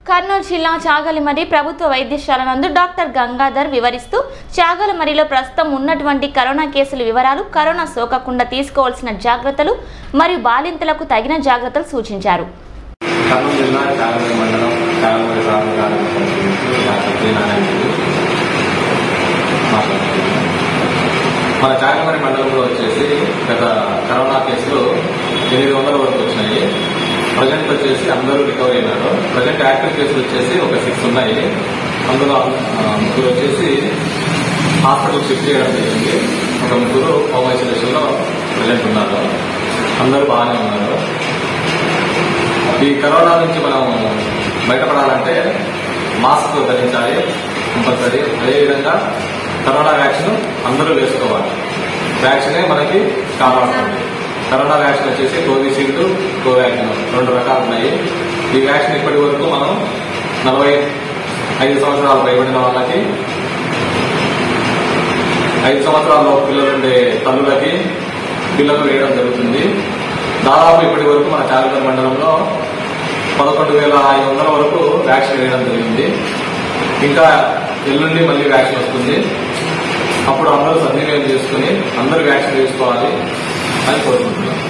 కర్నూలు జిల్లా చాగలిమరి ప్రభుత్వ వైద్యశాల నందు డాక్టర్ గంగాధర్ వివరిస్తూ చాగలిమరిలో ప్రస్తుతం ఉన్నటువంటి కరోనా కేసుల వివరాలు కరోనా సోకకుండా తీసుకోవాల్సిన జాగ్రత్తలు మరియు బాలింతలకు తగిన జాగ్రత్తలు సూచించారు కర్నూలు జిల్లా చాగలూరు మండలం చాగలూరు గ్రామ కార్మిక సమితి నుంచి డాక్టర్ పి నారాయణ మాట్లాడుతున్నాను మన చాగలమరి మండలంలో వచ్చేసి గత కరోనా కేసులు ఎనిమిది వందల వరకు వచ్చినాయి ప్రజెంట్ వచ్చేసి అందరూ రికవర్ అయినారు ప్రజెంట్ యాక్టివ్ కేసులు వచ్చేసి ఒక సిక్స్ ఉన్నాయి అందులో ఆ, ముగ్గురు వచ్చేసి హాస్పిటల్ షిఫ్ట్ చేయడం జరిగింది ఒక ముగ్గురు హోమ్ ఐసోలేషన్ లో ప్రజెంట్ ఉన్నారు అందరూ బాగానే ఉన్నారు ఈ కరోనా నుంచి మనం బయటపడాలంటే మాస్క్ ధరించాలి కంపల్సరీ అదేవిధంగా కరోనా వ్యాక్సిన్ అందరూ వేసుకోవాలి వ్యాక్సినే మనకి కాపాడుతుంది కరోనా వ్యాక్సిన్ వచ్చేసి కోవిషీల్డ్ కోవాక్సిన్ రెండు రకాలు ఉన్నాయి ఈ వ్యాక్సిన్ ఇప్పటి వరకు మనం నలభై ఐదు సంవత్సరాలు పైబడిన వాళ్ళకి ఐదు సంవత్సరాల్లో పిల్లలు ఉండే తల్లులకి పిల్లలు వేయడం జరుగుతుంది దాదాపు ఇప్పటి వరకు మన చాలగర్ మండలంలో పదకొండు వేల ఐదు వందల వరకు వ్యాక్సిన్ వేయడం జరిగింది ఇంకా ఎల్లుండి మళ్ళీ వ్యాక్సిన్ వస్తుంది అప్పుడు అందరూ సద్వినియోగం చేసుకుని అందరూ వ్యాక్సిన్ వేసుకోవాలి అని కోరుకుంటున్నాం